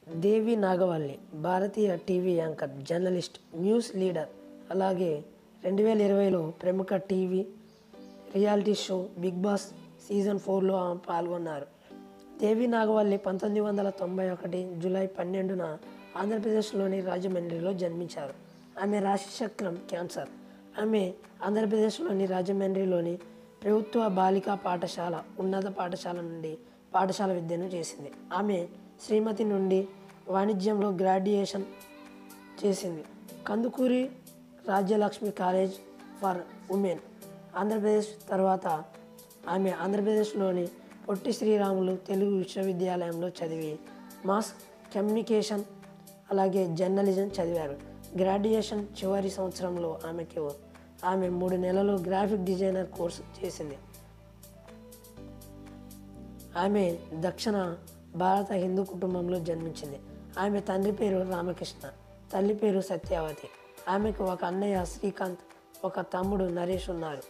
దేవి నాగవల్లి భారతీయ TV anchor journalist news leader అలాగే రెండు వేల ఇరవైలో ప్రముఖ TV reality show Big Boss season ఫోర్లో ఆమె పాల్గొన్నారు దేవి నాగవల్లి పంతొమ్మిది వందల తొంభై ఒకటి జూలై పన్నెండున ఆంధ్రప్రదేశ్లోని రాజమండ్రిలో జన్మించారు ఆమె రాశి చక్రం క్యాన్సర్ ఆమె ఆంధ్రప్రదేశ్లోని రాజమండ్రిలోని ప్రభుత్వ బాలికా పాఠశాల ఉన్నత పాఠశాల నుండి పాఠశాల విద్యను చేసింది ఆమె శ్రీమతి నుండి వాణిజ్యంలో గ్రాడ్యుయేషన్ చేసింది Kandukuri Rajyalakshmi college for women Andhra Pradesh తర్వాత ఆమె ఆంధ్రప్రదేశ్లోని పొట్టి శ్రీరాములు తెలుగు విశ్వవిద్యాలయంలో చదివి మాస్ కమ్యూనికేషన్ అలాగే జర్నలిజం చదివారు గ్రాడ్యుయేషన్ చివరి సంవత్సరంలో ఆమెకు ఆమె మూడు నెలలు గ్రాఫిక్ డిజైనర్ కోర్సు చేసింది ఆమె దక్షిణ భారత హిందూ కుటుంబంలో జన్మించింది ఆమె తండ్రి పేరు రామకృష్ణ తల్లి పేరు సత్యావతి ఆమెకు ఒక అన్నయ్య శ్రీకాంత్ ఒక తమ్ముడు నరేష్ ఉన్నారు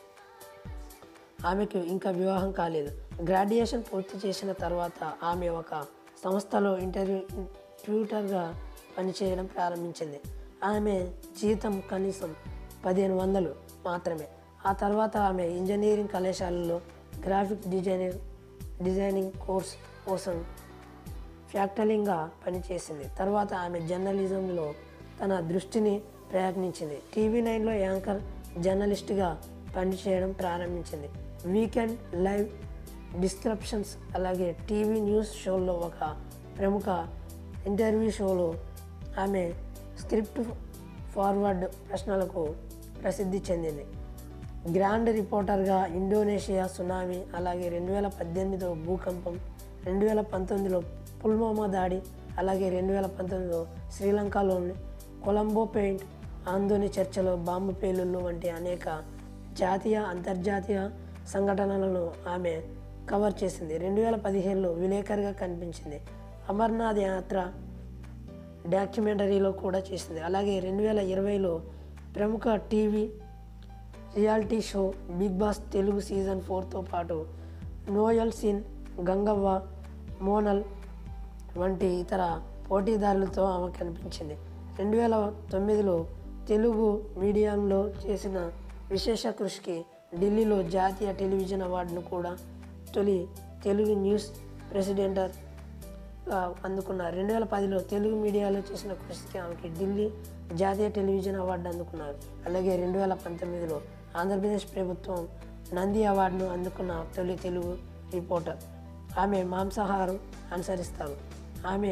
ఆమెకు ఇంకా వివాహం కాలేదు గ్రాడ్యుయేషన్ పూర్తి చేసిన తర్వాత ఆమె ఒక సంస్థలో ఇంటర్వ్యూ ట్యూటర్గా పనిచేయడం ప్రారంభించింది ఆమె జీతం కనీసం పదిహేను వందలు మాత్రమే ఆ తర్వాత ఆమె ఇంజనీరింగ్ కళాశాలలో గ్రాఫిక్ డిజైనర్ డిజైనింగ్ కోర్స్ కోసం ఫ్యాక్టరింగ్గా పనిచేసింది తర్వాత ఆమె జర్నలిజంలో తన దృష్టిని ప్రయత్నించింది టీవీ నైన్లో యాంకర్ జర్నలిస్ట్గా పనిచేయడం ప్రారంభించింది వీకెండ్ లైవ్ డిస్క్రిప్షన్స్ అలాగే టీవీ న్యూస్ షోల్లో ఒక ప్రముఖ ఇంటర్వ్యూ షోలో ఆమె స్క్రిప్ట్ ఫార్వర్డ్ ప్రశ్నలకు ప్రసిద్ధి చెందింది గ్రాండ్ రిపోర్టర్గా ఇండోనేషియా సునామీ అలాగే రెండు వేల పద్దెనిమిదిలో భూకంపం రెండు వేల పంతొమ్మిదిలో పుల్వామా దాడి అలాగే రెండు వేల పంతొమ్మిదిలో శ్రీలంకలోని కొలంబో పెయింట్ ఆందోని చర్చలో బాంబు పేలుళ్ళు వంటి అనేక జాతీయ అంతర్జాతీయ సంఘటనలను ఆమె కవర్ చేసింది రెండు వేల పదిహేనులో విలేకరిగా కనిపించింది అమర్నాథ్ యాత్ర డాక్యుమెంటరీలో కూడా చేసింది అలాగే రెండు వేల ఇరవైలో ప్రముఖ TV reality show Big Boss Telugu season ఫోర్తో పాటు నోయల్ సిన్ గంగవ్వ మోనల్ వంటి ఇతర పోటీదారులతో ఆమె కనిపించింది రెండు వేల తొమ్మిదిలో తెలుగు మీడియంలో చేసిన విశేష కృషికి ఢిల్లీలో జాతీయ టెలివిజన్ అవార్డును కూడా తొలి తెలుగు న్యూస్ ప్రెసిడెంటర్ ఆ, అందుకున్నారు రెండు వేల పదిలో తెలుగు మీడియాలో చేసిన కృషికి ఆమెకి ఢిల్లీ జాతీయ టెలివిజన్ అవార్డు అందుకున్నారు అలాగే రెండు వేల పంతొమ్మిదిలో ఆంధ్రప్రదేశ్ ప్రభుత్వం నంది అవార్డును అందుకున్న తొలి తెలుగు రిపోర్టర్ ఆమె మాంసాహారం అనుసరిస్తారు ఆమె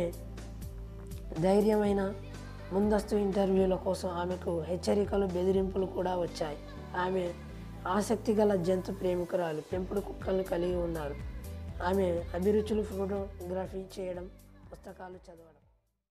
ధైర్యమైన ముందస్తు ఇంటర్వ్యూల కోసం ఆమెకు హెచ్చరికలు బెదిరింపులు కూడా వచ్చాయి ఆమె ఆసక్తి గల జంతు ప్రేమికురాలు పెంపుడు కుక్కలను కలిగి ఉన్నారు ఆమె అభిరుచులు ఫోటోగ్రఫీ చేయడం పుస్తకాలు చదవడం